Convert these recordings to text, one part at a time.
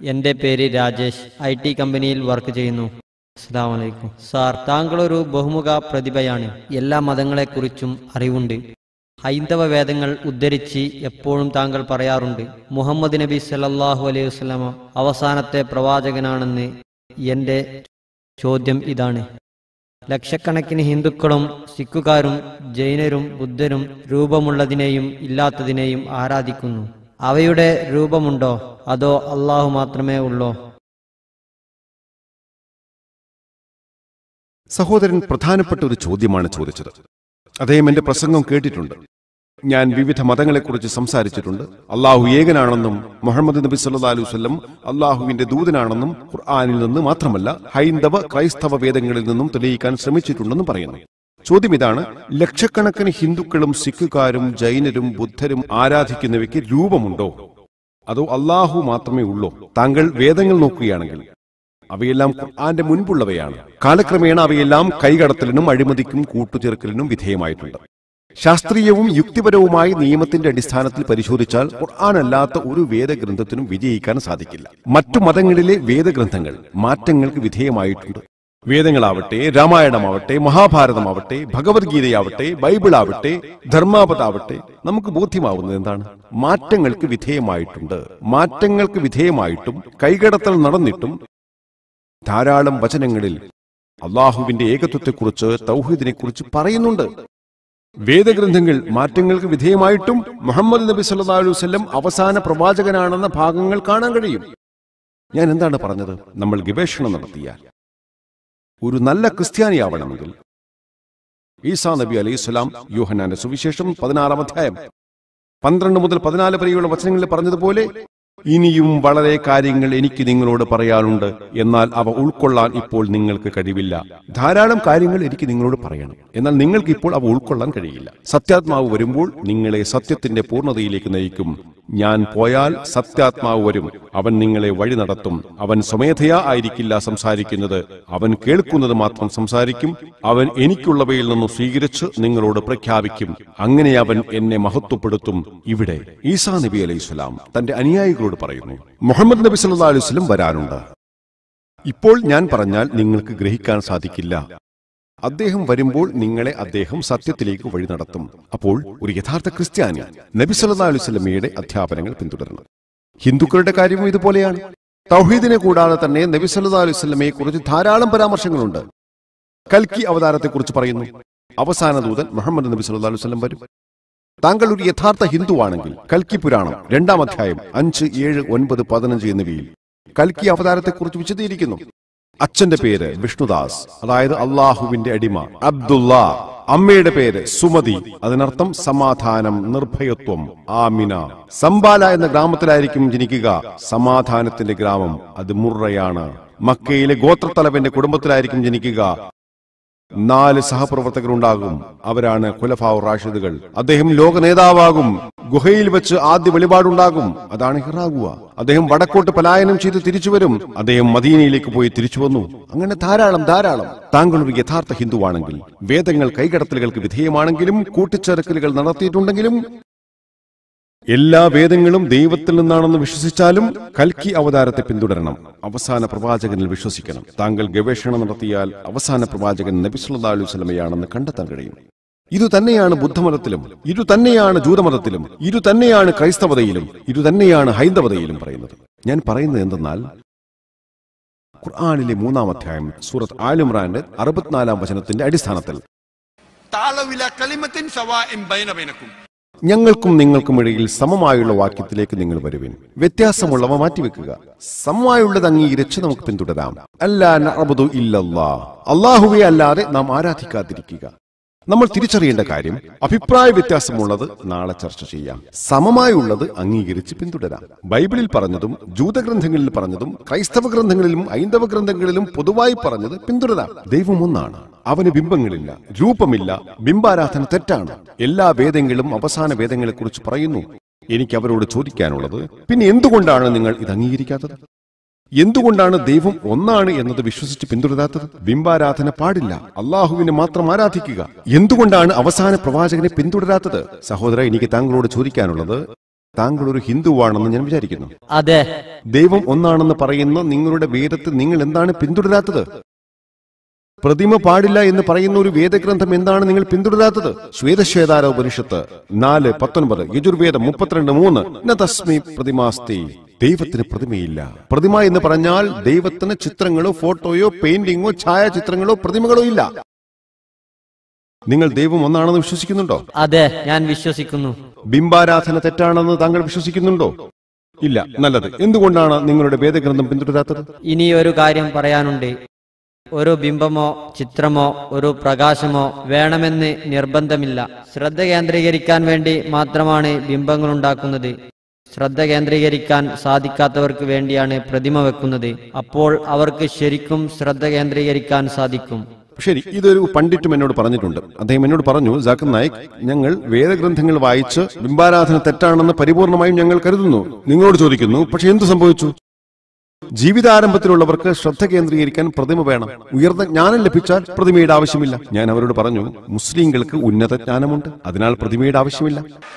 എൻ്റെ പേര് Rajesh I T കമ്പനിയിൽ വർക്ക് ചെയ്യുന്നു അസ്സാം വലൈക്കും സാർ താങ്കളൊരു ബഹുമുഖ പ്രതിഭയാണ് എല്ലാ മതങ്ങളെക്കുറിച്ചും അറിവുണ്ട് ഹൈന്ദവ വേദങ്ങൾ ഉദ്ധരിച്ച് എപ്പോഴും താങ്കൾ പറയാറുണ്ട് മുഹമ്മദ് നബി സല്ലല്ലാഹു അലൈഹി വസല്ലമ അവസാനത്തെ പ്രവാചകനാണെന്ന് എൻ്റെ ചോദ്യം ഇതാണ് ലക്ഷക്കണക്കിന് ഹിന്ദുക്കളും സിഖുകാരും ജൈനരും ബുദ്ധരും രൂപമുള്ളതിനെയും ഇല്ലാത്തതിനെയും ആരാധിക്കുന്നു അവയുടെ രൂപമുണ്ടോ അതോ അള്ളാഹു മാത്രമേ ഉള്ളോ സഹോദരൻ പ്രധാനപ്പെട്ട ഒരു ചോദ്യമാണ് ചോദിച്ചത് അദ്ദേഹം എന്റെ പ്രസംഗം കേട്ടിട്ടുണ്ട് ഞാൻ വിവിധ മതങ്ങളെക്കുറിച്ച് സംസാരിച്ചിട്ടുണ്ട് അള്ളാഹു ഏകനാണെന്നും മുഹമ്മദ് നബി സല്ലാ അലൈഹി വസല്ലം അള്ളാഹുവിന്റെ ദൂതനാണെന്നും ഖുർആാനിൽ നിന്ന് മാത്രമല്ല ഹൈന്ദവ ക്രൈസ്തവ വേദങ്ങളിൽ നിന്നും തെളിയിക്കാൻ ശ്രമിച്ചിട്ടുണ്ടെന്നും പറയുന്നു ചോദ്യം ഇതാണ് ലക്ഷക്കണക്കിന് ഹിന്ദുക്കളും സിഖുകാരും ജൈനരും ബുദ്ധരും ആരാധിക്കുന്നവയ്ക്ക് രൂപമുണ്ടോ അതോ അള്ളാഹു മാത്രമേ ഉള്ളൂ താങ്കൾ വേദങ്ങൾ നോക്കുകയാണെങ്കിൽ അവയെല്ലാം ഖുർആന്റെ മുൻപുള്ളവയാണ് കാലക്രമേണ അവയെല്ലാം കൈകടത്തലിനും അഴിമതിക്കും കൂട്ടുചേർക്കലിനും വിധേയമായിട്ടുണ്ട് ശാസ്ത്രീയവും യുക്തിപരവുമായ നിയമത്തിന്റെ അടിസ്ഥാനത്തിൽ പരിശോധിച്ചാൽ ഖുർആൻ അല്ലാത്ത ഒരു വേദഗ്രന്ഥത്തിനും വിജയിക്കാൻ സാധിക്കില്ല മറ്റു മതങ്ങളിലെ വേദഗ്രന്ഥങ്ങൾ മാറ്റങ്ങൾക്ക് വിധേയമായിട്ടുണ്ട് വേദങ്ങളാവട്ടെ രാമായണമാവട്ടെ മഹാഭാരതമാവട്ടെ ഭഗവത്ഗീതയാവട്ടെ ബൈബിളാവട്ടെ ധർമാപതാവട്ടെ നമുക്ക് ബോധ്യമാവുന്നത് എന്താണ് മാറ്റങ്ങൾക്ക് വിധേയമായിട്ടുണ്ട് മാറ്റങ്ങൾക്ക് വിധേയമായിട്ടും കൈകടത്തൽ നടന്നിട്ടും ധാരാളം വചനങ്ങളിൽ അള്ളാഹുവിന്റെ ഏകത്വത്തെക്കുറിച്ച് തൗഹീദിനെക്കുറിച്ച് പറയുന്നുണ്ട് വേദഗ്രന്ഥങ്ങൾ മാറ്റങ്ങൾക്ക് വിധേയമായിട്ടും മുഹമ്മദ് നബി സല്ലാ അലൈഹി വസല്ലം അവസാന പ്രവാചകനാണെന്ന ഭാഗങ്ങൾ കാണാൻ കഴിയും ഞാൻ എന്താണ് പറഞ്ഞത് നമ്മൾ ഗവേഷണം നടത്തിയാൽ ഒരു നല്ല ക്രിസ്ത്യാനിയാവണമെങ്കിൽ ഈസാ നബി അലൈഹി സ്വലാം യോഹനാന്റെ സുവിശേഷം പതിനാറാം അധ്യായം പന്ത്രണ്ട് മുതൽ പതിനാല് വരെയുള്ള വചനങ്ങളിൽ പറഞ്ഞതുപോലെ ഇനിയും വളരെ കാര്യങ്ങൾ എനിക്ക് നിങ്ങളോട് പറയാനുണ്ട് എന്നാൽ അവ ഉൾക്കൊള്ളാൻ ഇപ്പോൾ നിങ്ങൾക്ക് കഴിവില്ല ധാരാളം കാര്യങ്ങൾ എനിക്ക് നിങ്ങളോട് പറയണം എന്നാൽ നിങ്ങൾക്ക് ഇപ്പോൾ അവ ഉൾക്കൊള്ളാൻ കഴിയില്ല സത്യാത്മാവ് വരുമ്പോൾ നിങ്ങളെ സത്യത്തിന്റെ പൂർണ്ണതയിലേക്ക് നയിക്കും ഞാൻ പോയാൽ സത്യാത്മാവ് വരും അവൻ നിങ്ങളെ വഴി നടത്തും അവൻ സ്വമേധയാ ആയിരിക്കില്ല സംസാരിക്കുന്നത് അവൻ കേൾക്കുന്നത് മാത്രം സംസാരിക്കും അവൻ എനിക്കുള്ളവയിൽ നിന്നും സ്വീകരിച്ച് നിങ്ങളോട് പ്രഖ്യാപിക്കും അങ്ങനെ അവൻ എന്നെ മഹത്വപ്പെടുത്തും ഇവിടെ ഈസാ നബി അലൈഹി സ്വലാം തന്റെ അനുയായികളോട് പറയുന്നു മുഹമ്മദ് നബി സല്ലാ അലൈഹി സ്വലം വരാനുണ്ട് ഇപ്പോൾ ഞാൻ പറഞ്ഞാൽ നിങ്ങൾക്ക് ഗ്രഹിക്കാൻ സാധിക്കില്ല അദ്ദേഹം വരുമ്പോൾ നിങ്ങളെ അദ്ദേഹം സത്യത്തിലേക്ക് വഴി നടത്തും അപ്പോൾ ഒരു യഥാർത്ഥ ക്രിസ്ത്യാനി നബി സല്ലാ അലൈഹി സ്വലമയുടെ അധ്യാപനങ്ങൾ പിന്തുടരണം ഹിന്ദുക്കളുടെ കാര്യവും ഇതുപോലെയാണ് തൗഹീദിനെ കൂടാതെ തന്നെ നബി സല്ലാ അലൈഹി സ്വലമയെ കുറിച്ച് ധാരാളം പരാമർശങ്ങളുണ്ട് കൽക്കി അവതാരത്തെക്കുറിച്ച് പറയുന്നു അവസാന ദൂതൻ മുഹമ്മദ് നബി സല്ലാ അലൈഹി സ്വലം വരും താങ്കൾ ഒരു യഥാർത്ഥ ഹിന്ദുവാണെങ്കിൽ കൽക്കി പുരാണം രണ്ടാം അധ്യായം അഞ്ച് ഏഴ് ഒൻപത് പതിനഞ്ച് എന്നിവയിൽ കൽക്കി അവതാരത്തെക്കുറിച്ച് വിശദീകരിക്കുന്നു അച്ഛന്റെ പേര് വിഷ്ണുദാസ് അതായത് അള്ളാഹുവിന്റെ അടിമ അബ്ദുള്ള അമ്മയുടെ പേര് സുമതി അതിനർത്ഥം സമാധാനം നിർഭയത്വം ആമിന സംബാല എന്ന ഗ്രാമത്തിലായിരിക്കും ജനിക്കുക സമാധാനത്തിന്റെ ഗ്രാമം അത് മുറയാണ് മക്കയിലെ ഗോത്രത്തലവന്റെ കുടുംബത്തിലായിരിക്കും ജനിക്കുക നാല് സഹപ്രവർത്തകരുണ്ടാകും അവരാണ് ഖുലഫാവ് റാഷിദുകൾ അദ്ദേഹം ലോക നേതാവാകും ഗുഹയിൽ വെച്ച് ആദ്യ വെളിപാടുണ്ടാകും അതാണ് ഹിറാഗുവ അദ്ദേഹം വടക്കോട്ട് പലായനം ചെയ്ത് തിരിച്ചു വരും അദ്ദേഹം മദീനയിലേക്ക് പോയി തിരിച്ചു വന്നു അങ്ങനെ ധാരാളം ധാരാളം താങ്കൾ ഒരു യഥാർത്ഥ ഹിന്ദുവാണെങ്കിൽ വേദങ്ങൾ കൈകടത്തലുകൾക്ക് വിധേയമാണെങ്കിലും കൂട്ടിച്ചേർക്കലുകൾ നടത്തിയിട്ടുണ്ടെങ്കിലും എല്ലാ വേദങ്ങളും ദൈവത്തിൽ നിന്നാണെന്ന് വിശ്വസിച്ചാലും കൽക്കി അവതാരത്തെ പിന്തുടരണം അവസാന പ്രവാചകനിൽ വിശ്വസിക്കണം താങ്കൾ ഗവേഷണം നടത്തിയാൽ അവസാന പ്രവാചകൻ നബി സല്ലല്ലാഹു അലൈഹി വസല്ലമയാണെന്ന് കണ്ടെത്താൻ കഴിയും ഇതു തന്നെയാണ് ബുദ്ധമതത്തിലും ഇതു തന്നെയാണ് ജൂതമതത്തിലും ഇതു തന്നെയാണ് ക്രൈസ്തവതയിലും ഇതു തന്നെയാണ് ഹൈന്ദവതയിലും പറയുന്നത് ഞാൻ പറയുന്നത് എന്തെന്നാൽ ഖുർആാനിലെ മൂന്നാം അധ്യായം സൂറത്ത് ആലുമ്രാന്റെ അറുപത്തിനാലാം വചനത്തിന്റെ അടിസ്ഥാനത്തിൽ تعالوا إلى كلمة سواء بين بينكم ഞങ്ങൾക്കും നിങ്ങൾക്കും ഇടയിൽ സമമായുള്ള വാക്യത്തിലേക്ക് നിങ്ങൾ വരുവിൻ വ്യത്യാസമുള്ളവ മാറ്റിവെക്കുക സമമായുള്ളത് അംഗീകരിച്ച് നമുക്ക് പിന്തുടരാം അല്ലാ നഅ്ബുദു ഇല്ലല്ലാ അള്ളാഹുവെ അല്ലാതെ നാം ആരാധിക്കാതിരിക്കുക നമ്മൾ തിരിച്ചറിയേണ്ട കാര്യം അഭിപ്രായ വ്യത്യാസമുള്ളത് നാളെ ചർച്ച ചെയ്യാം സമമായുള്ളത് അംഗീകരിച്ച് പിന്തുടരാം ബൈബിളിൽ പറഞ്ഞതും ജൂതഗ്രന്ഥങ്ങളിൽ പറഞ്ഞതും ക്രൈസ്തവ ഗ്രന്ഥങ്ങളിലും ഐന്ദവ ഗ്രന്ഥങ്ങളിലും പൊതുവായി പറഞ്ഞത് പിന്തുടരാം ദൈവം ഒന്നാണ് അവന് ബിംബങ്ങളില്ല രൂപമില്ല ബിംബാരാധന തെറ്റാണ് എല്ലാ വേദങ്ങളും അവസാന വേദങ്ങളെ കുറിച്ച് പറയുന്നു എനിക്ക് അവരോട് ചോദിക്കാനുള്ളത് പിന്നെ എന്തുകൊണ്ടാണ് നിങ്ങൾ ഇത് അംഗീകരിക്കാത്തത് എന്തുകൊണ്ടാണ് ദൈവം ഒന്നാണ് എന്നത് വിശ്വസിച്ച് പിന്തുടരാത്തത് ബിംബാരാധന പാടില്ല അള്ളാഹുവിനെ മാത്രം ആരാധിക്കുക എന്തുകൊണ്ടാണ് അവസാന പ്രവാചകനെ പിന്തുടരാത്തത് സഹോദര എനിക്ക് താങ്കളോട് ചോദിക്കാനുള്ളത് താങ്കൾ ഒരു ഹിന്ദുവാണെന്ന് ഞാൻ വിചാരിക്കുന്നു അതെ ദൈവം ഒന്നാണെന്ന് പറയുന്ന നിങ്ങളുടെ വേദത്തിൽ നിങ്ങൾ എന്താണ് പിന്തുടരാത്തത് പ്രതിമ പാടില്ല എന്ന് പറയുന്ന ഒരു വേദഗ്രന്ഥം എന്താണ് നിങ്ങൾ പിന്തുടരാത്തത് ശ്വേതശ്വേതാര ഉപനിഷത്ത് നാല് പത്തൊൻപത് യജുർവേദം മുപ്പത്തിരണ്ട് മൂന്ന് ന തസ്മി പ്രതിമാസ്തി ദൈവത്തിന് പ്രതിമയില്ല പ്രതിമ എന്ന് പറഞ്ഞാൽ ദൈവത്തിന് ചിത്രങ്ങളോ ഫോട്ടോയോ പെയിന്റിങ്ങോ ഛായാചിത്രങ്ങളോ പ്രതിമകളോ ഇല്ല നിങ്ങൾ ദൈവം ഒന്നാണെന്ന് വിശ്വസിക്കുന്നുണ്ടോ അതെ ഞാൻ വിശ്വസിക്കുന്നു ബിംബാരാധന തെറ്റാണെന്ന് താങ്കൾ വിശ്വസിക്കുന്നുണ്ടോ ഇല്ല നല്ലത് എന്തുകൊണ്ടാണ് നിങ്ങളുടെ വേദഗ്രന്ഥം പിന്തുടരാത്തത് ഇനി ഒരു കാര്യം പറയാനുണ്ട് ഒരു ബിംബമോ ചിത്രമോ ഒരു പ്രകാശമോ വേണമെന്ന് നിർബന്ധമില്ല ശ്രദ്ധ കേന്ദ്രീകരിക്കാൻ വേണ്ടി മാത്രമാണ് ബിംബങ്ങൾ ഉണ്ടാക്കുന്നത് ശ്രദ്ധ കേന്ദ്രീകരിക്കാൻ സാധിക്കാത്തവർക്ക് വേണ്ടിയാണ് പ്രതിമ വെക്കുന്നത് അപ്പോൾ അവർക്ക് ശരിക്കും ശ്രദ്ധ കേന്ദ്രീകരിക്കാൻ സാധിക്കും ശരി ഇതൊരു പണ്ഡിറ്റും എന്നോട് പറഞ്ഞിട്ടുണ്ട് അദ്ദേഹം എന്നോട് പറഞ്ഞു ജാക്കർ നായിക് ഞങ്ങൾ വേദഗ്രന്ഥങ്ങൾ വായിച്ച് ബിംബാരാധന തെറ്റാണെന്ന് പരിപൂർണമായും ഞങ്ങൾ കരുതുന്നു നിങ്ങളോട് ചോദിക്കുന്നു പക്ഷെ എന്ത് സംഭവിച്ചു ജീവിതാരംഭത്തിലുള്ളവർക്ക് ശ്രദ്ധ കേന്ദ്രീകരിക്കാൻ പ്രതിമ വേണം ഉയർന്ന ജ്ഞാനം ലഭിച്ചാൽ പ്രതിമയുടെ ആവശ്യമില്ല ഞാൻ അവരോട് പറഞ്ഞു മുസ്ലിങ്ങൾക്ക് ഉന്നത ജ്ഞാനമുണ്ട് അതിനാൽ പ്രതിമയുടെ ആവശ്യമില്ല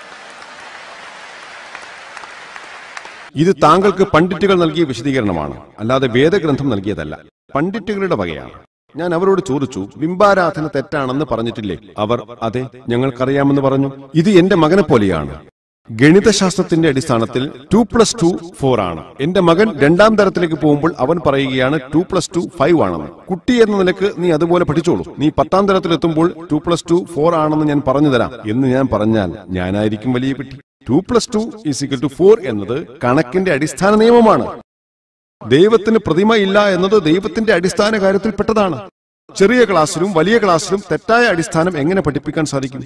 ഇത് താങ്കൾക്ക് പണ്ഡിറ്റുകൾ നൽകിയ വിശദീകരണമാണ് അല്ലാതെ വേദഗ്രന്ഥം നൽകിയതല്ല പണ്ഡിറ്റുകളുടെ വകയാണ് ഞാൻ അവരോട് ചോദിച്ചു ബിംബാരാധന തെറ്റാണെന്ന് പറഞ്ഞിട്ടില്ലേ അവർ അതെ ഞങ്ങൾക്കറിയാമെന്ന് പറഞ്ഞു ഇത് എന്റെ മകനെ പോലെയാണ് ഗണിതശാസ്ത്രത്തിന്റെ അടിസ്ഥാനത്തിൽ ടു പ്ലസ് ടു ഫോർ ആണ് എന്റെ മകൻ രണ്ടാം തരത്തിലേക്ക് പോകുമ്പോൾ അവൻ പറയുകയാണ് ടു പ്ലസ് ടു ഫൈവ് ആണെന്ന് കുട്ടി എന്ന നിലക്ക് നീ അതുപോലെ പഠിച്ചോളൂ നീ പത്താം തരത്തിലെത്തുമ്പോൾ ടു പ്ലസ് ടു ഫോർ ആണെന്ന് ഞാൻ പറഞ്ഞു തരാം എന്ന് ഞാൻ പറഞ്ഞാൽ ഞാനായിരിക്കും വലിയ കുട്ടി two plus two is equal to four എന്നത് കണക്കിന്റെ അടിസ്ഥാന നിയമമാണ് ദൈവത്തിന് പ്രതിമ ഇല്ല എന്നത് ദൈവത്തിന്റെ അടിസ്ഥാന കാര്യത്തിൽ പെട്ടതാണ് ചെറിയ ക്ലാസ്സിലും വലിയ ക്ലാസ്സിലും തെറ്റായ അടിസ്ഥാനം എങ്ങനെ പഠിപ്പിക്കാൻ സാധിക്കും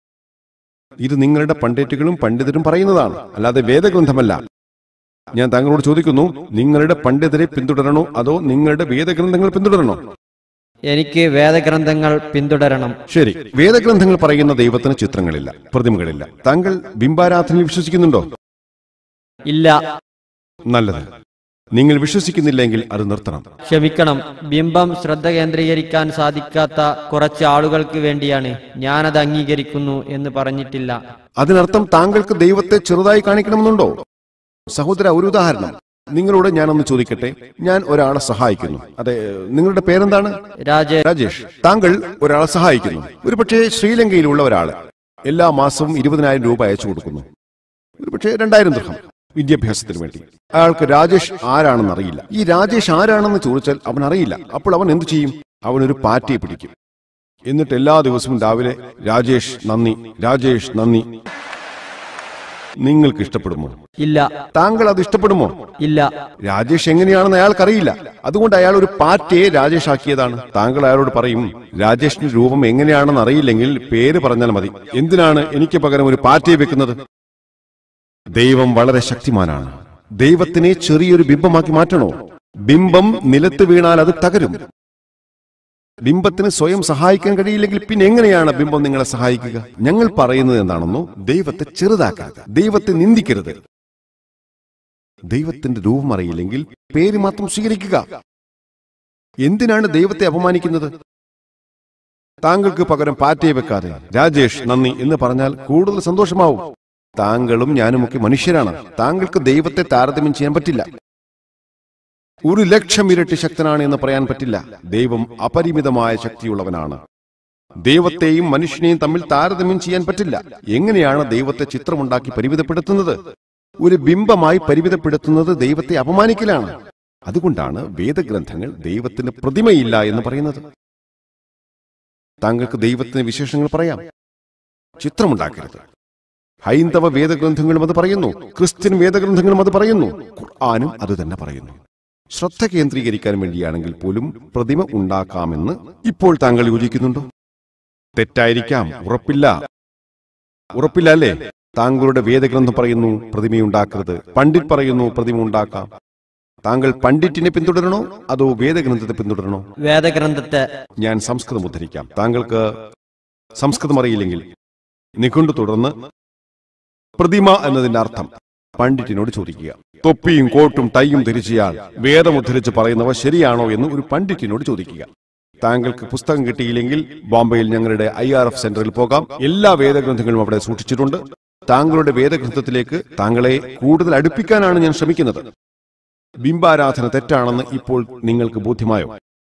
ഇത് നിങ്ങളുടെ പണ്ഡിറ്റുകളും പണ്ഡിതരും പറയുന്നതാണ് അല്ലാതെ വേദഗ്രന്ഥമല്ല ഞാൻ താങ്കളോട് ചോദിക്കുന്നു നിങ്ങളുടെ പണ്ഡിതരെ പിന്തുടരണോ അതോ നിങ്ങളുടെ വേദഗ്രന്ഥങ്ങൾ പിന്തുടരണോ എനിക്ക് വേദഗ്രന്ഥങ്ങൾ പിന്തുടരണം ശരി വേദഗ്രന്ഥങ്ങൾ പറയുന്ന ദൈവത്തിന് ചിത്രങ്ങളില്ല പ്രതിമകളില്ല താങ്കൾ ബിംബാരാധനയിൽ വിശ്വസിക്കുന്നുണ്ടോ ഇല്ല നല്ലത് നിങ്ങൾ വിശ്വസിക്കുന്നില്ലെങ്കിൽ അത് നിർത്തണം ക്ഷമിക്കണം ബിംബം ശ്രദ്ധ കേന്ദ്രീകരിക്കാൻ സാധിക്കാത്ത കുറച്ച് ആളുകൾക്ക് വേണ്ടിയാണ് ഞാനത് അംഗീകരിക്കുന്നു എന്ന് പറഞ്ഞിട്ടില്ല അതിനർത്ഥം താങ്കൾക്ക് ദൈവത്തെ ചെറുതായി കാണിക്കണമെന്നുണ്ടോ സഹോദര ഒരു ഉദാഹരണം നിങ്ങളോട് ഞാനൊന്ന് ചോദിക്കട്ടെ ഞാൻ ഒരാളെ സഹായിക്കുന്നു അതെ നിങ്ങളുടെ പേരെന്താണ് രാജേ രാജേഷ് താങ്കൾ ഒരാളെ സഹായിക്കുന്നു ഒരുപക്ഷെ ശ്രീലങ്കയിലുള്ള ഒരാള് എല്ലാ മാസവും ഇരുപതിനായിരം രൂപ അയച്ചു കൊടുക്കുന്നു ഒരുപക്ഷെ രണ്ടായിരം ദൃഹം വിദ്യാഭ്യാസത്തിന് വേണ്ടി അയാൾക്ക് രാജേഷ് ആരാണെന്ന് അറിയില്ല ഈ രാജേഷ് ആരാണെന്ന് ചോദിച്ചാൽ അവൻ അറിയില്ല അപ്പോൾ അവൻ എന്തു ചെയ്യും അവൻ ഒരു പാറ്റയെ പിടിക്കും എന്നിട്ട് എല്ലാ ദിവസവും രാവിലെ രാജേഷ് നന്ദി രാജേഷ് നന്ദി നിങ്ങൾക്ക് ഇഷ്ടപ്പെടുമോ ഇല്ല താങ്കൾ അത് ഇഷ്ടപ്പെടുമോ ഇല്ല രാജേഷ് എങ്ങനെയാണെന്ന് അയാൾക്കറിയില്ല അതുകൊണ്ട് അയാൾ ഒരു പാറ്റയെ രാജേഷ് ആക്കിയതാണ് താങ്കൾ അയാളോട് പറയും രാജേഷിന്റെ രൂപം എങ്ങനെയാണെന്ന് അറിയില്ലെങ്കിൽ പേര് പറഞ്ഞാൽ മതി എന്തിനാണ് എനിക്ക് പകരം ഒരു പാറ്റയെ വെക്കുന്നത് ദൈവം വളരെ ശക്തിമാനാണ് ദൈവത്തിനെ ചെറിയൊരു ബിംബമാക്കി മാറ്റണോ ബിംബം നിലത്ത് വീണാൽ അത് തകരും ബിംബത്തിന് സ്വയം സഹായിക്കാൻ കഴിയില്ലെങ്കിൽ പിന്നെ എങ്ങനെയാണ് ബിംബം നിങ്ങളെ സഹായിക്കുക ഞങ്ങൾ പറയുന്നത് എന്താണെന്നോ ദൈവത്തെ ചെറുതാക്കരുത് ദൈവത്തെ നിന്ദിക്കരുത് ദൈവത്തിന്റെ രൂപം അറിയില്ലെങ്കിൽ പേര് മാത്രം സ്വീകരിക്കുക എന്തിനാണ് ദൈവത്തെ അപമാനിക്കുന്നത് താങ്കൾക്ക് പകരം പാറ്റയെ വെക്കാതെ രാജേഷ് നന്ദി എന്ന് പറഞ്ഞാൽ കൂടുതൽ സന്തോഷമാവും താങ്കളും ഞാനുമൊക്കെ മനുഷ്യരാണ് താങ്കൾക്ക് ദൈവത്തെ താരതമ്യം ചെയ്യാൻ പറ്റില്ല ഒരു ലക്ഷം ഇരട്ടി ശക്തനാണ് എന്ന് പറയാൻ പറ്റില്ല ദൈവം അപരിമിതമായ ശക്തിയുള്ളവനാണ് ദൈവത്തെയും മനുഷ്യനെയും തമ്മിൽ താരതമ്യം ചെയ്യാൻ പറ്റില്ല എങ്ങനെയാണ് ദൈവത്തെ ചിത്രമുണ്ടാക്കി പരിമിതപ്പെടുത്തുന്നത് ഒരു ബിംബമായി പരിമിതപ്പെടുത്തുന്നത് ദൈവത്തെ അപമാനിക്കലാണ് അതുകൊണ്ടാണ് വേദഗ്രന്ഥങ്ങൾ ദൈവത്തിന് പ്രതിമയില്ല എന്ന് പറയുന്നത് താങ്കൾക്ക് ദൈവത്തിന് വിശേഷങ്ങൾ പറയാം ചിത്രമുണ്ടാക്കരുത് ഹൈന്ദവ വേദഗ്രന്ഥങ്ങളും അത് പറയുന്നു ക്രിസ്ത്യൻ വേദഗ്രന്ഥങ്ങളും അത് പറയുന്നു ഖുർആാനും അത് തന്നെ പറയുന്നു ശ്രദ്ധ കേന്ദ്രീകരിക്കാൻ വേണ്ടിയാണെങ്കിൽ പോലും പ്രതിമ ഉണ്ടാക്കാമെന്ന് ഇപ്പോൾ താങ്കൾ യോജിക്കുന്നുണ്ടോ തെറ്റായിരിക്കാം ഉറപ്പില്ല ഉറപ്പില്ല അല്ലേ താങ്കളുടെ വേദഗ്രന്ഥം പറയുന്നു പ്രതിമയുണ്ടാക്കരുത് പണ്ഡിറ്റ് പറയുന്നു പ്രതിമ ഉണ്ടാക്കാം താങ്കൾ പണ്ഡിറ്റിനെ പിന്തുടരണോ അതോ വേദഗ്രന്ഥത്തെ പിന്തുടരണോ വേദഗ്രന്ഥത്തെ ഞാൻ സംസ്കൃതം ഉദ്ധരിക്കാം താങ്കൾക്ക് സംസ്കൃതം അറിയില്ലെങ്കിൽ നിഘണ്ടു തുടർന്ന് പ്രതിമ എന്നതിന്റെ അർത്ഥം പണ്ഡിറ്റിനോട് ചോദിക്കുക തൊപ്പിയും കോട്ടും ടൈയും ധരിച്ചയാൾ വേദം ഉദ്ധരിച്ച് പറയുന്നവ ശരിയാണോ എന്ന് ഒരു പണ്ഡിറ്റിനോട് ചോദിക്കുക താങ്കൾക്ക് പുസ്തകം കിട്ടിയില്ലെങ്കിൽ ബോംബെയിൽ ഞങ്ങളുടെ ഐ ആർ എഫ് സെന്ററിൽ പോകാം എല്ലാ വേദഗ്രന്ഥങ്ങളും അവിടെ സൂക്ഷിച്ചിട്ടുണ്ട് താങ്കളുടെ വേദഗ്രന്ഥത്തിലേക്ക് താങ്കളെ കൂടുതൽ അടുപ്പിക്കാനാണ് ഞാൻ ശ്രമിക്കുന്നത് ബിംബാരാധന തെറ്റാണെന്ന് ഇപ്പോൾ നിങ്ങൾക്ക് ബോധ്യമായോ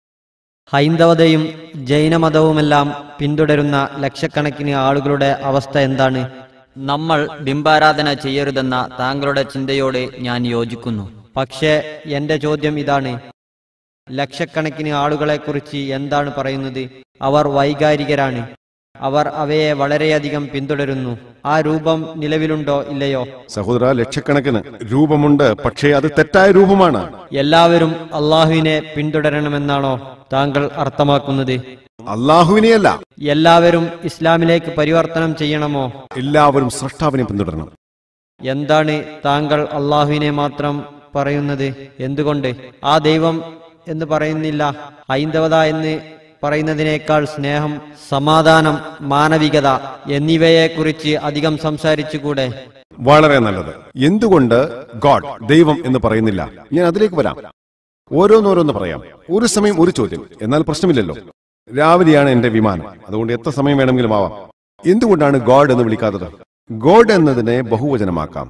ഹൈന്ദവതയും ജൈനമതവുമെല്ലാം പിന്തുടരുന്ന ലക്ഷക്കണക്കിന് ആളുകളുടെ അവസ്ഥ എന്താണ് നമ്മൾ ബിംബാരാധന ചെയ്യരുതെന്ന താങ്കളുടെ ചിന്തയോട് ഞാൻ യോജിക്കുന്നു പക്ഷേ എന്റെ ചോദ്യം ഇതാണ് ലക്ഷക്കണക്കിന് ആളുകളെക്കുറിച്ച് എന്താണ് പറയുന്നത് അവർ വൈകാരികരാണ് അവർ അവയെ വളരെയധികം പിന്തുടരുന്നു ആ രൂപം നിലവിലുണ്ടോ ഇല്ലയോ സഹോദര ലക്ഷക്കണക്കിന് രൂപമുണ്ട് പക്ഷേ അത് തെറ്റായ രൂപമാണ് എല്ലാവരും അള്ളാഹുവിനെ പിന്തുടരണമെന്നാണോ താങ്കൾ അർത്ഥമാക്കുന്നത് അള്ളാഹുവിനെയല്ല എല്ലാവരും ഇസ്ലാമിലേക്ക് പരിവർത്തനം ചെയ്യണമോ എല്ലാവരും സൃഷ്ടാവിനെ പിന്തുടരണം എന്താണ് താങ്കൾ അള്ളാഹുവിനെ മാത്രം പറയുന്നത് എന്തുകൊണ്ട് ആ ദൈവം എന്ന് പറയുന്നില്ല ഹൈന്ദവത എന്ന് പറയുന്നതിനേക്കാൾ സ്നേഹം സമാധാനം മാനവികത എന്നിവയെക്കുറിച്ച് അധികം സംസാരിച്ചുകൂടെ വളരെ നല്ലത് എന്തുകൊണ്ട് ഗോഡ് ദൈവം എന്ന് പറയുന്നില്ല ഞാൻ അതിലേക്ക് വരാം ഓരോന്നോരോന്ന് പറയാം ഒരു സമയം ഒരു ചോദ്യം എന്നാൽ പ്രശ്നമില്ലല്ലോ രാവിലെയാണ് എന്റെ വിമാനം അതുകൊണ്ട് എത്ര സമയം വേണമെങ്കിലും ആവാം എന്തുകൊണ്ടാണ് ഗോഡ് എന്ന് വിളിക്കാത്തത് ഗോഡ് എന്നതിനെ ബഹുവചനമാക്കാം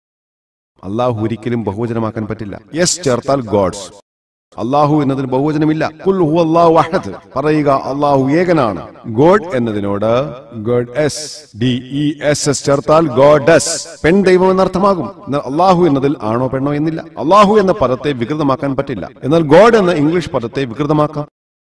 അള്ളാഹു ഒരിക്കലും ബഹുവചനമാക്കാൻ പറ്റില്ല യെസ് ചേർത്താൽ ഗോഡ്സ് അള്ളാഹു എന്നതിന് ബഹുവചനമില്ല കുൽ ഹു അല്ലാഹു അഹദ് പറയുക അള്ളാഹു ഏകനാണ് ഗോഡ് എന്നതിനോട് God S D E S S ചേർത്താൽ ഗോഡസ് പെൺ ദൈവം എന്നർത്ഥമാകും എന്നാൽ അള്ളാഹു എന്നതിൽ ആണോ പെണ്ണോ എന്നില്ല അള്ളാഹു എന്ന പദത്തെ വികൃതമാക്കാൻ പറ്റില്ല എന്നാൽ ഗോഡ് എന്ന ഇംഗ്ലീഷ് പദത്തെ വികൃതമാക്കാം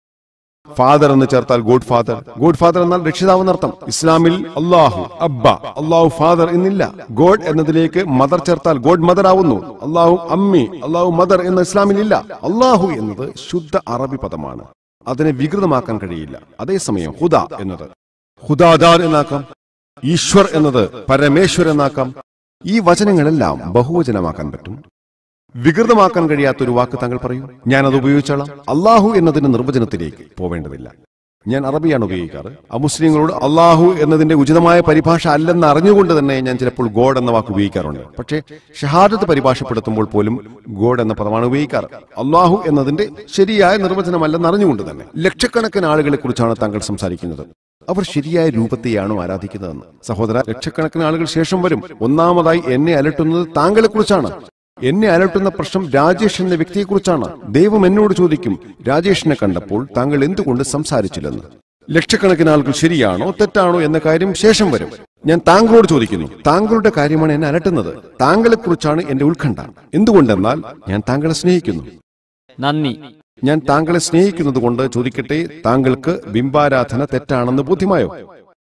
ഫാദർ എന്ന് ചേർത്താൽ ഗോഡ് ഫാദർ ഗോഡ് ഫാദർ എന്നാൽ രക്ഷിതാവ് എന്നർത്ഥം ഇസ്ലാമിൽ അള്ളാഹു അബ്ബ അള്ളാഹു ഫാദർ എന്നില്ല ഗോഡ് എന്നതിലേക്ക് മദർ ചേർത്താൽ ഗോഡ് മദർ ആവുന്നു അള്ളാഹു അമ്മി അള്ളാഹു മദർ എന്ന ഇസ്ലാമിൽ ഇല്ല അള്ളാഹു എന്നത് ശുദ്ധ അറബി പദമാണ് അതിനെ വികൃതമാക്കാൻ കഴിയില്ല അതേസമയം ഹുദ എന്നത് ഹുദാദാർ എന്നാക്കാം ഈശ്വർ എന്നത് പരമേശ്വർ എന്നാക്കാം ഈ വചനങ്ങളെല്ലാം ബഹുവചനമാക്കാൻ പറ്റും വികൃതമാക്കാൻ കഴിയാത്ത ഒരു വാക്ക് താങ്കൾ പറയൂ ഞാൻ അത് ഉപയോഗിച്ചോളാം അള്ളാഹു എന്നതിന്റെ നിർവചനത്തിലേക്ക് പോവേണ്ടതില്ല ഞാൻ അറബിയാണ് ഉപയോഗിക്കാറ് അമുസ്ലിങ്ങളോട് അള്ളാഹു എന്നതിന്റെ ഉചിതമായ പരിഭാഷ അല്ലെന്ന് അറിഞ്ഞുകൊണ്ട് തന്നെ ഞാൻ ചിലപ്പോൾ ഗോഡ് എന്ന വാക്ക് ഉപയോഗിക്കാറുണ്ട് പക്ഷേ ഷഹാദത്ത് പരിഭാഷപ്പെടുത്തുമ്പോൾ പോലും ഗോഡ് എന്ന പദമാണ് ഉപയോഗിക്കാറ് അള്ളാഹു എന്നതിന്റെ ശരിയായ നിർവചനമല്ലെന്ന് അറിഞ്ഞുകൊണ്ട് തന്നെ ലക്ഷക്കണക്കിന് ആളുകളെ കുറിച്ചാണ് താങ്കൾ സംസാരിക്കുന്നത് അവർ ശരിയായ രൂപത്തെയാണോ ആരാധിക്കുന്നതെന്ന് സഹോദര ലക്ഷക്കണക്കിന് ആളുകൾ ശേഷം വരും ഒന്നാമതായി എന്നെ അലട്ടുന്നത് താങ്കളെ കുറിച്ചാണ് എന്നെ അലട്ടുന്ന പ്രശ്നം രാജേഷ് എന്ന വ്യക്തിയെക്കുറിച്ചാണ് ദൈവം എന്നോട് ചോദിക്കും രാജേഷിനെ കണ്ടപ്പോൾ താങ്കൾ എന്തുകൊണ്ട് സംസാരിച്ചില്ലെന്ന് ലക്ഷക്കണക്കിന് ആളുകൾ ശരിയാണോ തെറ്റാണോ എന്ന കാര്യം ശേഷം വരും ഞാൻ താങ്കളോട് ചോദിക്കുന്നു താങ്കളുടെ കാര്യമാണ് എന്നെ അലട്ടുന്നത് താങ്കളെ കുറിച്ചാണ് എന്റെ ഉത്കണ്ഠ എന്തുകൊണ്ടെന്നാൽ ഞാൻ താങ്കളെ സ്നേഹിക്കുന്നു നന്ദി ഞാൻ താങ്കളെ സ്നേഹിക്കുന്നത് കൊണ്ട് ചോദിക്കട്ടെ താങ്കൾക്ക് ബിംബാരാധന തെറ്റാണെന്ന് ബോധ്യമായോ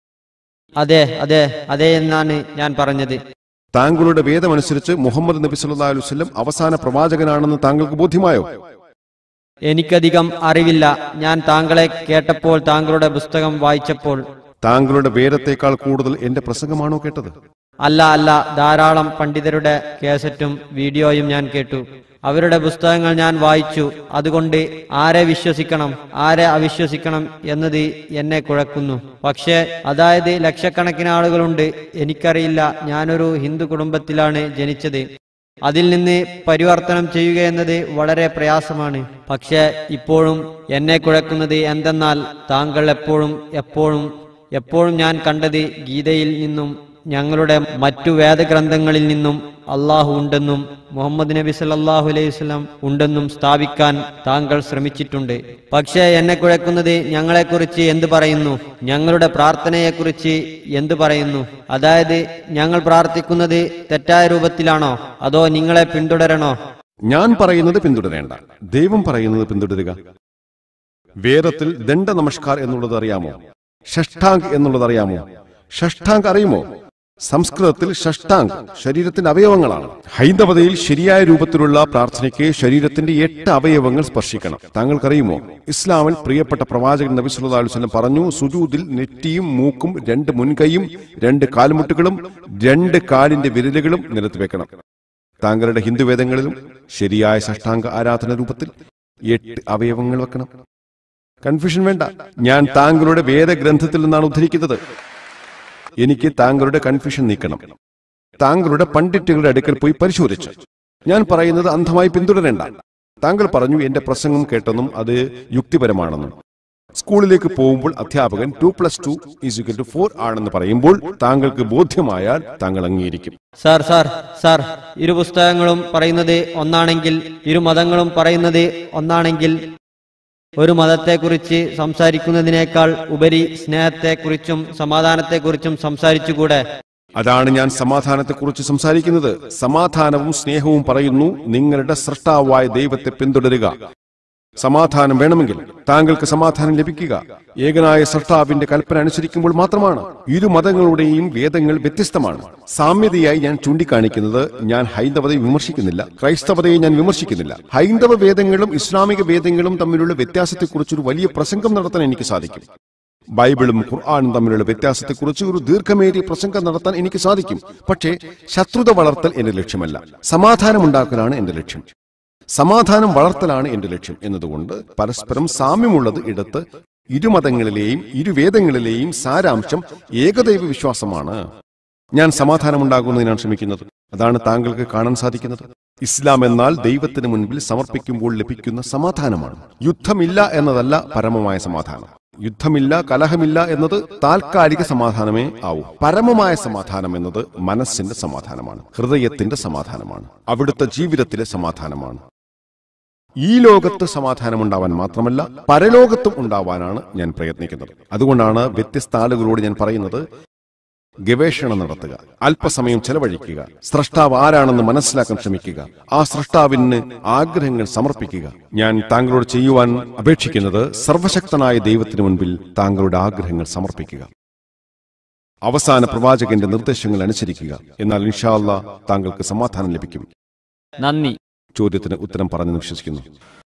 അതെ അതെ അതെ എന്നാണ് ഞാൻ പറഞ്ഞത് താങ്കളുടെ വേദമനുസരിച്ച് മുഹമ്മദ് നബി സല്ലല്ലാഹു അലൈഹി വസല്ലം അവസാന പ്രവാചകനാണെന്ന് താങ്കൾക്ക് ബോധ്യമായോ എനിക്കധികം അറിവില്ല ഞാൻ താങ്കളെ കേട്ടപ്പോൾ താങ്കളുടെ പുസ്തകം വായിച്ചപ്പോൾ താങ്കളുടെ വേദത്തേക്കാൾ കൂടുതൽ എന്റെ പ്രസംഗമാണോ കേട്ടത് അല്ല അല്ല ധാരാളം പണ്ഡിതരുടെ കേസറ്റും വീഡിയോയും ഞാൻ കേട്ടു അവരുടെ പുസ്തകങ്ങൾ ഞാൻ വായിച്ചു അതുകൊണ്ട് ആരെ വിശ്വസിക്കണം ആരെ അവിശ്വസിക്കണം എന്നത് എന്നെ കുഴക്കുന്നു പക്ഷേ അതായത് ലക്ഷക്കണക്കിന് ആളുകളുണ്ട് എനിക്കറിയില്ല ഞാനൊരു ഹിന്ദു കുടുംബത്തിലാണ് ജനിച്ചത് അതിൽ നിന്ന് പരിവർത്തനം ചെയ്യുക എന്നത് വളരെ പ്രയാസമാണ് പക്ഷേ ഇപ്പോഴും എന്നെ കുഴക്കുന്നത് എന്തെന്നാൽ താങ്കൾ എപ്പോഴും എപ്പോഴും എപ്പോഴും ഞാൻ കണ്ടത് ഗീതയിൽ നിന്നും ഞങ്ങളുടെ മറ്റു വേദഗ്രന്ഥങ്ങളിൽ നിന്നും അള്ളാഹു ഉണ്ടെന്നും മുഹമ്മദ് നബി സല്ലല്ലാഹു അലൈഹി വസല്ലം ഉണ്ടെന്നും സ്ഥാപിക്കാൻ താങ്കൾ ശ്രമിച്ചിട്ടുണ്ട് പക്ഷേ എന്നെ കുഴക്കുന്നത് ഞങ്ങളെക്കുറിച്ച് എന്ത് പറയുന്നു ഞങ്ങളുടെ പ്രാർത്ഥനയെക്കുറിച്ച് എന്ത് പറയുന്നു അതായത് ഞങ്ങൾ പ്രാർത്ഥിക്കുന്നത് തെറ്റായ രൂപത്തിലാണോ അതോ നിങ്ങളെ പിന്തുടരണോ ഞാൻ പറയുന്നത് പിന്തുടരേണ്ട ദൈവം പറയുന്നത് പിന്തുടരുക വേദത്തിൽ ദണ്ഡ നമസ്കാർ എന്നുള്ളത് അറിയാമോ ഷഷ്ടാങ്ക് എന്നുള്ളത് അറിയാമോ ഷഷ്ടാങ്ക് അറിയുമോ സംസ്കൃതത്തിൽ ഷഷ്ടാങ്ക് ശരീരത്തിന്റെ അവയവങ്ങളാണ് ഹൈന്ദവതയിൽ ശരിയായ രൂപത്തിലുള്ള പ്രാർത്ഥനയ്ക്ക് ശരീരത്തിന്റെ എട്ട് അവയവങ്ങൾ സ്പർശിക്കണം താങ്കൾക്കറിയുമോ ഇസ്ലാമിൽ പ്രിയപ്പെട്ട പ്രവാചകൻ നബി സല്ലല്ലാഹു അലൈഹി വസല്ലം പറഞ്ഞു സുജൂദിൽ നെറ്റിയും മൂക്കും രണ്ട് മുൻകൈയും രണ്ട് കാൽമുട്ടുകളും രണ്ട് കാലിന്റെ വിരലുകളും നിലത്ത് വെക്കണം താങ്കളുടെ ഹിന്ദുവേദങ്ങളിലും ശരിയായ ഷഷ്ടാംഗ ആരാധന രൂപത്തിൽ എട്ട് അവയവങ്ങൾ വെക്കണം കൺഫ്യൂഷൻ വേണ്ട ഞാൻ താങ്കളുടെ വേദഗ്രന്ഥത്തിൽ നിന്നാണ് ഉദ്ധരിക്കുന്നത് എനിക്ക് താങ്കളുടെ കൺഫ്യൂഷൻ നീക്കണം താങ്കളുടെ പണ്ഡിറ്റുകളുടെ അടുക്കൽ പോയി പരിശോധിച്ച് ഞാൻ പറയുന്നത് അന്ധമായി പിന്തുടരേണ്ട താങ്കൾ പറഞ്ഞു എന്റെ പ്രസംഗം കേട്ടെന്നും അത് യുക്തിപരമാണെന്നും സ്കൂളിലേക്ക് പോകുമ്പോൾ അധ്യാപകൻ two plus two is two four ആണെന്ന് പറയുമ്പോൾ താങ്കൾക്ക് ബോധ്യമായാൽ താങ്കൾ അംഗീകരിക്കും സാർ സാർ സാർ ഇരു പുസ്തകങ്ങളും പറയുന്നത് ഒന്നാണെങ്കിൽ ഇരു മതങ്ങളും പറയുന്നത് ഒന്നാണെങ്കിൽ ഒരു മതത്തെക്കുറിച്ച് സംസാരിക്കുന്നതിനേക്കാൾ ഉപരി സ്നേഹത്തെക്കുറിച്ചും സമാധാനത്തെക്കുറിച്ചും സംസാരിച്ചുകൂടെ അതാണ് ഞാൻ സമാധാനത്തെക്കുറിച്ച് സംസാരിക്കുന്നത് സമാധാനവും സ്നേഹവും പറയുന്നു നിങ്ങളുടെ സൃഷ്ടാവായ ദൈവത്തെ പിന്തുടരുക സമാധാനം വേണമെങ്കിൽ താങ്കൾക്ക് സമാധാനം ലഭിക്കുക ഏകനായ സൃഷ്ടാവിന്റെ കൽപ്പന അനുസരിക്കുമ്പോൾ മാത്രമാണ് ഇരു മതങ്ങളുടെയും വേദങ്ങൾ വ്യത്യസ്തമാണ് സാമ്യതയായി ഞാൻ ചൂണ്ടിക്കാണിക്കുന്നത് ഞാൻ ഹൈന്ദവതയെ വിമർശിക്കുന്നില്ല ക്രൈസ്തവതയെ ഞാൻ വിമർശിക്കുന്നില്ല ഹൈന്ദവ വേദങ്ങളും ഇസ്ലാമിക വേദങ്ങളും തമ്മിലുള്ള വ്യത്യാസത്തെക്കുറിച്ചൊരു വലിയ പ്രസംഗം നടത്താൻ എനിക്ക് സാധിക്കും ബൈബിളും ഖുർആാനും തമ്മിലുള്ള വ്യത്യാസത്തെക്കുറിച്ച് ഒരു ദീർഘമേറിയ പ്രസംഗം നടത്താൻ എനിക്ക് സാധിക്കും പക്ഷേ ശത്രുത വളർത്തൽ എന്റെ ലക്ഷ്യമല്ല സമാധാനമുണ്ടാക്കലാണ് എന്റെ ലക്ഷ്യം സമാധാനം വളർത്തലാണ് എന്റെ ലക്ഷ്യം എന്നതുകൊണ്ട് പരസ്പരം സാമ്യമുള്ളത് ഇടത്ത് ഇരുമതങ്ങളിലെയും ഇരുവേദങ്ങളിലെയും സാരാംശം ഏകദൈവ വിശ്വാസമാണ് ഞാൻ സമാധാനമുണ്ടാകുന്നതിനാണ് ശ്രമിക്കുന്നത് അതാണ് താങ്കൾക്ക് കാണാൻ സാധിക്കുന്നത് ഇസ്ലാം എന്നാൽ ദൈവത്തിന് മുൻപിൽ സമർപ്പിക്കുമ്പോൾ ലഭിക്കുന്ന സമാധാനമാണ് യുദ്ധമില്ല എന്നതല്ല പരമമായ സമാധാനം യുദ്ധമില്ല കലഹമില്ല എന്നത് താൽക്കാലിക സമാധാനമേ ആവൂ പരമമായ സമാധാനം എന്നത് മനസ്സിന്റെ സമാധാനമാണ് ഹൃദയത്തിന്റെ സമാധാനമാണ് അവിടുത്തെ ജീവിതത്തിലെ സമാധാനമാണ് ഈ ലോകത്ത് സമാധാനമുണ്ടാവാൻ മാത്രമല്ല പരലോകത്തും ഉണ്ടാവാനാണ് ഞാൻ പ്രയത്നിക്കുന്നത് അതുകൊണ്ടാണ് വ്യത്യസ്ത ആളുകളോട് ഞാൻ പറയുന്നത് ഗവേഷണം നടത്തുക അല്പസമയം ചെലവഴിക്കുക സ്രഷ്ടാവ് ആരാണെന്ന് മനസ്സിലാക്കാൻ ശ്രമിക്കുക ആ സ്രഷ്ടാവിന് ആഗ്രഹങ്ങൾ സമർപ്പിക്കുക ഞാൻ താങ്കളോട് ചെയ്യുവാൻ അപേക്ഷിക്കുന്നത് സർവശക്തനായ ദൈവത്തിന് മുൻപിൽ താങ്കളുടെ ആഗ്രഹങ്ങൾ സമർപ്പിക്കുക അവസാന പ്രവാചകന്റെ നിർദ്ദേശങ്ങൾ അനുസരിക്കുക എന്നാൽ ഇൻഷാ അല്ലാ താങ്കൾക്ക് സമാധാനം ലഭിക്കും നന്ദി ചോദ്യത്തിന് ഉത്തരം പറഞ്ഞെന്ന് വിശ്വസിക്കുന്നു